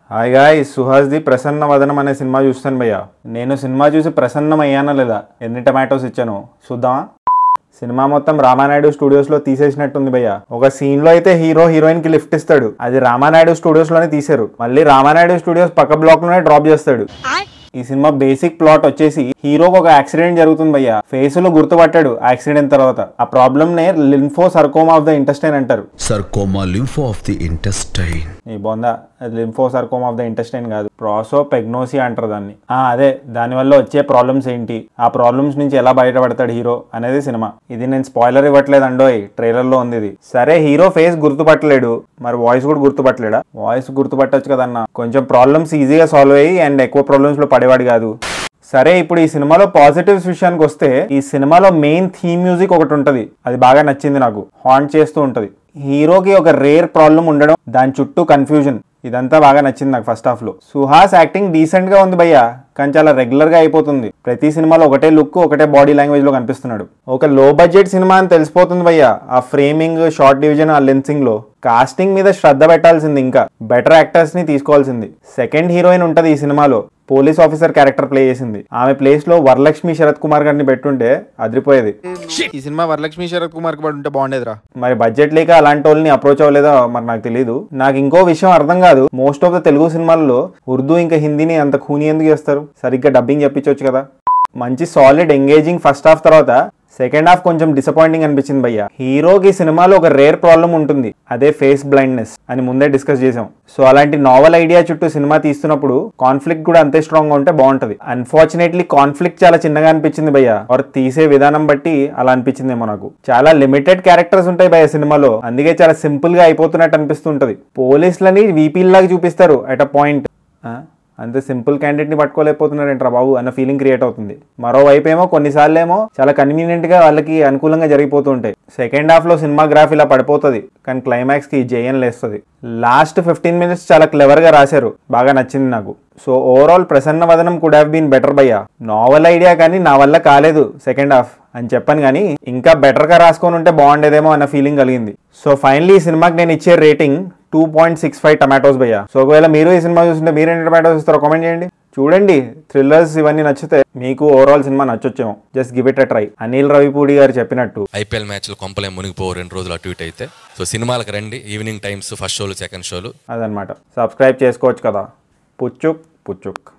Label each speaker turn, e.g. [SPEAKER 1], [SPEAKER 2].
[SPEAKER 1] hi guy సుహాస్ది Prasanna వదనం అనే cinema చూస్తాను భయ్య నేను సినిమా చూసి ప్రసన్నం అయ్యానా లేదా ఎన్ని టమాటోస్ ఇచ్చాను చూద్దామా సినిమా మొత్తం రామానాయుడు స్టూడియోస్ లో తీసేసినట్టుంది భయ్య ఒక సీన్ లో అయితే హీరో హీరోయిన్ కి లిఫ్ట్ ఇస్తాడు అది రామానాయుడు స్టూడియోస్ లోనే తీశారు మళ్ళీ రామానాయుడు స్టూడియోస్ పక్క బ్లాక్ లోనే డ్రాప్ చేస్తాడు ఈ సినిమా బేసిక్ ప్లాట్ వచ్చేసి హీరోకి ఒక యాక్సిడెంట్ జరుగుతుంది భయ్య ఫేస్ లో గుర్తుపట్టాడు యాక్సిడెంట్ తర్వాత ఆ ప్రాబ్లమ్ నే lymphosarcoma of the intestine అంటారు
[SPEAKER 2] sarcoma lympho of the intestine
[SPEAKER 1] ఈ బొంద అది లింఫోసార్కోమ్ ఆఫ్ ద ఇంటెస్టైన్ కాదు ప్రాసో పెగ్నోసి అంటారు దాన్ని ఆ అదే దానివల్ల వచ్చే ప్రాబ్లమ్స్ ఏంటి ఆ ప్రాబ్లమ్స్ నుంచి ఎలా బయటపడతాడు హీరో అనేది సినిమా ఇది నేను స్పాయిలర్ ఇవ్వట్లేదు అండోయ్ ట్రైలర్ లో ఉంది ఇది సరే హీరో ఫేస్ గుర్తుపట్టలేడు మరి వాయిస్ కూడా గుర్తుపట్టలేడా వాయిస్ గుర్తుపట్టొచ్చు కదన్న కొంచెం ప్రాబ్లమ్స్ ఈజీగా సాల్వ్ అయ్యి అండ్ ఎక్కువ ప్రాబ్లమ్స్ లో పడేవాడు కాదు సరే ఇప్పుడు ఈ సినిమాలో పాజిటివ్స్ విషయానికి వస్తే ఈ సినిమాలో మెయిన్ థీమ్ మ్యూజిక్ ఒకటి ఉంటది అది బాగా నచ్చింది నాకు హాంట్ చేస్తూ ఉంటది హీరోకి ఒక రేర్ ప్రాబ్లం ఉండడం దాని చుట్టూ కన్ఫ్యూజన్ ఇదంతా బాగా నచ్చింది నాకు ఫస్ట్ హాఫ్ లో సుహాస్ యాక్టింగ్ డీసెంట్ గా ఉంది భయ్య కానీ చాలా రెగ్యులర్ గా అయిపోతుంది ప్రతి సినిమాలో ఒకటే లుక్ ఒకటే బాడీ లాంగ్వేజ్ లో కనిపిస్తున్నాడు ఒక లో బడ్జెట్ సినిమా అని తెలిసిపోతుంది భయ్య ఆ ఫ్రేమింగ్ షార్ట్ డివిజన్ ఆ లెన్సింగ్ లో కాస్టింగ్ మీద శ్రద్ధ పెట్టాల్సింది ఇంకా బెటర్ యాక్టర్స్ ని తీసుకోవాల్సింది సెకండ్ హీరోయిన్ ఉంటది ఈ సినిమాలో పోలీస్ ఆఫీసర్ క్యారెక్టర్ ప్లే చేసింది ఆమె ప్లేస్ లో వరలక్ష్మి శరత్ కుమార్ గారిని పెట్టుంటే అదిరిపోయేది
[SPEAKER 3] ఈ సినిమా వరలక్ష్మి శరత్ కుమార్ కి పడి ఉంటే బాగుండేదిరా
[SPEAKER 1] మరి బడ్జెట్ లేక అలాంటి వాళ్ళని అప్రోచ్ అవ్వలేదో మరి నాకు తెలియదు నాకు ఇంకో విషయం అర్థం కాదు మోస్ట్ ఆఫ్ ద తెలుగు సినిమాల్లో ఉర్దూ ఇంకా హిందీని అంత ఖూని ఎందుకు చేస్తారు సరిగ్గా డబ్బింగ్ చెప్పించవచ్చు కదా మంచి సాలిడ్ ఎంగేజింగ్ ఫస్ట్ హాఫ్ తర్వాత సెకండ్ హాఫ్ కొంచెం డిసప్పాయింటింగ్ అనిపించింది భయ్య హీరోకి సినిమాలో ఒక రేర్ ప్రాబ్లం ఉంటుంది అదే ఫేస్ బ్లైండ్నెస్ అని ముందే డిస్కస్ చేసాం సో అలాంటి నావల్ ఐడియా చుట్టూ సినిమా తీస్తున్నప్పుడు కాన్ఫ్లిక్ట్ కూడా అంతే స్ట్రాంగ్ గా ఉంటే బాగుంటది అన్ఫార్చునేట్లీ కాన్ఫ్లిక్ట్ చాలా చిన్నగా అనిపించింది భయ్య ఆర్ తీసే విధానం బట్టి అలా అనిపించిందేమో నాకు చాలా లిమిటెడ్ క్యారెక్టర్స్ ఉంటాయి భయ్య సినిమాలో అందుకే చాలా సింపుల్ గా అయిపోతున్నట్టు అనిపిస్తుంటది పోలీసులని వీపీ లాగా చూపిస్తారు అట్ అ పాయింట్ అంతే సింపుల్ క్యాండిడేట్ ని పట్టుకోలేకపోతున్నారంట్రా బాబు అన్న ఫీలింగ్ క్రియేట్ అవుతుంది మరోవైపు ఏమో కొన్నిసార్లు ఏమో చాలా కన్వీనియంట్ గా వాళ్ళకి అనుకూలంగా జరిగిపోతూ ఉంటాయి సెకండ్ హాఫ్ లో సినిమా గ్రాఫ్ ఇలా పడిపోతుంది కానీ క్లైమాక్స్ కి జయన్ లేస్తుంది లాస్ట్ ఫిఫ్టీన్ మినిట్స్ చాలా క్లెవర్ గా రాశారు బాగా నచ్చింది నాకు so overall Prasanna Vadanam could have been better భయ్యా నావల్ ఐడియా కానీ నా వల్ల కాలేదు సెకండ్ హాఫ్ అని చెప్పాను కానీ ఇంకా బెటర్ గా రాసుకొని ఉంటే బాగుండేదేమో అన్న ఫీలింగ్ కలిగింది సో ఫైనలీ ఈ సినిమాకి నేను ఇచ్చే rating two point six five tomatoes భయ్యా సో ఒకవేళ మీరు ఈ సినిమా చూస్తుంటే మీరు ఎన్ని టమాటోస్ ఇస్తారో కామెంట్ చేయండి చూడండి థ్రిల్లర్స్ ఇవన్నీ నచ్చితే మీకు ఓవరాల్ సినిమా నచ్చొచ్చేమో just give it a try Anil Ravipudi garu చెప్పినట్టు
[SPEAKER 4] ఐపీఎల్ మ్యాచ్లు కొంపలే మునిగిపో రెండు రోజులు అటు ఇటు అయితే సో సినిమాలకు రండి ఈవినింగ్ టైమ్స్ ఫస్ట్ షోలు సెకండ్ షోలు
[SPEAKER 1] అదనమాట సబ్స్క్రైబ్ చేసుకోవచ్చు కదా పుచ్చుక్ పుచ్చుక్